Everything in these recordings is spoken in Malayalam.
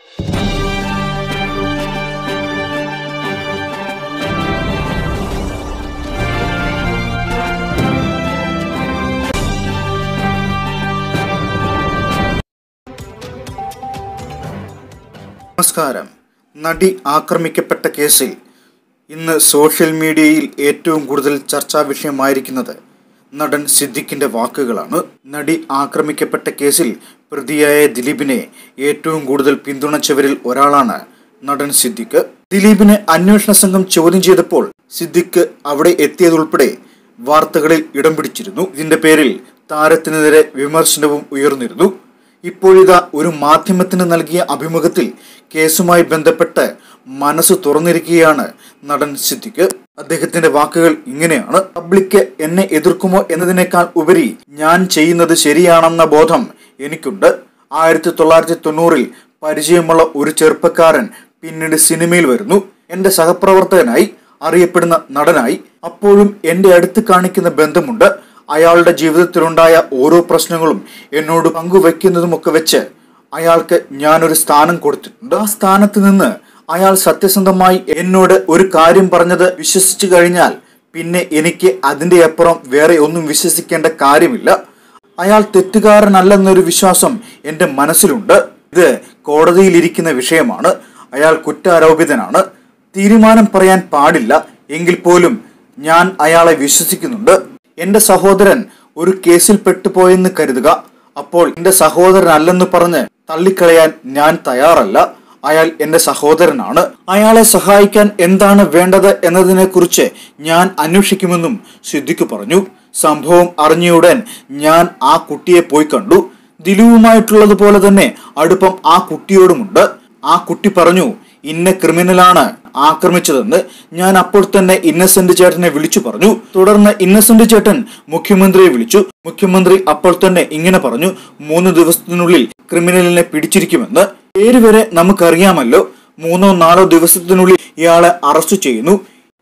നമസ്കാരം നടി ആക്രമിക്കപ്പെട്ട കേസിൽ ഇന്ന് സോഷ്യൽ മീഡിയയിൽ ഏറ്റവും കൂടുതൽ ചർച്ചാ വിഷയമായിരിക്കുന്നത് നടൻ സിദ്ദിഖിന്റെ വാക്കുകളാണ് നടി ആക്രമിക്കപ്പെട്ട കേസിൽ പ്രതിയായ ദിലീപിനെ ഏറ്റവും കൂടുതൽ പിന്തുണച്ചവരിൽ ഒരാളാണ് നടൻ സിദ്ദിഖ് ദിലീപിനെ അന്വേഷണ സംഘം ചോദ്യം ചെയ്തപ്പോൾ സിദ്ദിഖ് അവിടെ എത്തിയതുൾപ്പെടെ വാർത്തകളിൽ ഇടം പിടിച്ചിരുന്നു ഇതിന്റെ പേരിൽ താരത്തിനെതിരെ വിമർശനവും ഉയർന്നിരുന്നു ഇപ്പോഴിതാ ഒരു മാധ്യമത്തിന് നൽകിയ അഭിമുഖത്തിൽ കേസുമായി ബന്ധപ്പെട്ട് മനസ്സ് തുറന്നിരിക്കുകയാണ് നടൻ സിദ്ദിഖ് അദ്ദേഹത്തിന്റെ വാക്കുകൾ ഇങ്ങനെയാണ് പബ്ലിക്ക് എന്നെ എതിർക്കുമോ എന്നതിനേക്കാൾ ഉപരി ഞാൻ ചെയ്യുന്നത് ശരിയാണെന്ന ബോധം എനിക്കുണ്ട് ആയിരത്തി തൊള്ളായിരത്തി തൊണ്ണൂറിൽ പരിചയമുള്ള ഒരു ചെറുപ്പക്കാരൻ പിന്നീട് സിനിമയിൽ വരുന്നു എന്റെ സഹപ്രവർത്തകനായി അറിയപ്പെടുന്ന നടനായി അപ്പോഴും എന്റെ അടുത്ത് കാണിക്കുന്ന ബന്ധമുണ്ട് അയാളുടെ ജീവിതത്തിലുണ്ടായ ഓരോ പ്രശ്നങ്ങളും എന്നോട് പങ്കുവെക്കുന്നതുമൊക്കെ വെച്ച് അയാൾക്ക് ഞാനൊരു സ്ഥാനം കൊടുത്തിട്ടുണ്ട് ആ സ്ഥാനത്ത് നിന്ന് അയാൾ സത്യസന്ധമായി എന്നോട് ഒരു കാര്യം പറഞ്ഞത് വിശ്വസിച്ചു കഴിഞ്ഞാൽ പിന്നെ എനിക്ക് അതിന്റെ അപ്പുറം വേറെ ഒന്നും വിശ്വസിക്കേണ്ട കാര്യമില്ല അയാൾ തെറ്റുകാരനല്ലെന്നൊരു വിശ്വാസം എൻ്റെ മനസ്സിലുണ്ട് ഇത് കോടതിയിലിരിക്കുന്ന വിഷയമാണ് അയാൾ കുറ്റാരോപിതനാണ് തീരുമാനം പറയാൻ പാടില്ല എങ്കിൽ പോലും ഞാൻ അയാളെ വിശ്വസിക്കുന്നുണ്ട് എന്റെ സഹോദരൻ ഒരു കേസിൽ പെട്ടുപോയെന്ന് കരുതുക അപ്പോൾ എന്റെ സഹോദരനല്ലെന്ന് പറഞ്ഞ് തള്ളിക്കളയാൻ ഞാൻ തയ്യാറല്ല അയാൾ എന്റെ സഹോദരനാണ് അയാളെ സഹായിക്കാൻ എന്താണ് വേണ്ടത് എന്നതിനെക്കുറിച്ച് ഞാൻ അന്വേഷിക്കുമെന്നും സിദ്ദിഖ് പറഞ്ഞു സംഭവം അറിഞ്ഞയുടൻ ഞാൻ ആ കുട്ടിയെ പോയി കണ്ടു ദിലുവുമായിട്ടുള്ളതുപോലെ തന്നെ അടുപ്പം ആ കുട്ടിയോടുമുണ്ട് ആ കുട്ടി പറഞ്ഞു ഇന്ന ക്രിമിനലാണ് ആക്രമിച്ചതെന്ന് ഞാൻ അപ്പോൾ തന്നെ ഇന്നസെന്റ് ചേട്ടനെ വിളിച്ചു പറഞ്ഞു തുടർന്ന് ഇന്നസെന്റ് ചേട്ടൻ മുഖ്യമന്ത്രിയെ വിളിച്ചു മുഖ്യമന്ത്രി അപ്പോൾ തന്നെ ഇങ്ങനെ പറഞ്ഞു മൂന്ന് ദിവസത്തിനുള്ളിൽ ക്രിമിനലിനെ പിടിച്ചിരിക്കുമെന്ന് പേര് വരെ നമുക്കറിയാമല്ലോ മൂന്നോ നാലോ ദിവസത്തിനുള്ളിൽ ഇയാളെ അറസ്റ്റ് ചെയ്യുന്നു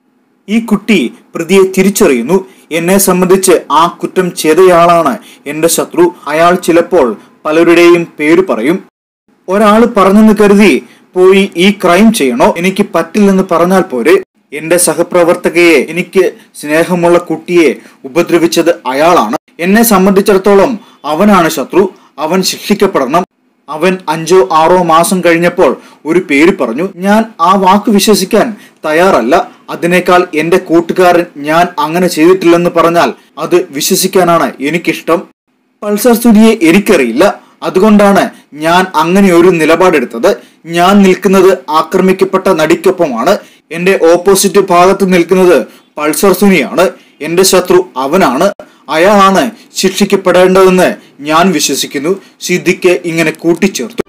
ഈ കുട്ടി പ്രതിയെ തിരിച്ചറിയുന്നു എന്നെ സംബന്ധിച്ച് ആ കുറ്റം ചെയ്തയാളാണ് എന്റെ ശത്രു അയാൾ ചിലപ്പോൾ പലരുടെയും പേര് പറയും ഒരാൾ പറഞ്ഞെന്ന് കരുതി പോയി ഈ ക്രൈം ചെയ്യണോ എനിക്ക് പറ്റില്ലെന്ന് പറഞ്ഞാൽ പോരെ എന്റെ സഹപ്രവർത്തകയെ എനിക്ക് സ്നേഹമുള്ള കുട്ടിയെ ഉപദ്രവിച്ചത് അയാളാണ് എന്നെ സംബന്ധിച്ചിടത്തോളം അവനാണ് ശത്രു അവൻ ശിക്ഷിക്കപ്പെടണം അവൻ അഞ്ചോ ആറോ മാസം കഴിഞ്ഞപ്പോൾ ഒരു പേര് പറഞ്ഞു ഞാൻ ആ വാക്ക് വിശ്വസിക്കാൻ തയ്യാറല്ല അതിനേക്കാൾ എന്റെ കൂട്ടുകാരൻ ഞാൻ അങ്ങനെ ചെയ്തിട്ടില്ലെന്ന് പറഞ്ഞാൽ അത് വിശ്വസിക്കാനാണ് എനിക്കിഷ്ടം പൾസർ സുനിയെ എനിക്കറിയില്ല അതുകൊണ്ടാണ് ഞാൻ അങ്ങനെ ഒരു നിലപാടെടുത്തത് ഞാൻ നിൽക്കുന്നത് ആക്രമിക്കപ്പെട്ട നടിക്കൊപ്പമാണ് എന്റെ ഓപ്പോസിറ്റ് ഭാഗത്ത് നിൽക്കുന്നത് പൾസർ സുനിയാണ് എന്റെ ശത്രു അവനാണ് അയാളാണ് ശിക്ഷിക്കപ്പെടേണ്ടതെന്ന് ഞാൻ വിശ്വസിക്കുന്നു സിദ്ദിഖ് ഇങ്ങനെ കൂട്ടിച്ചേർത്തു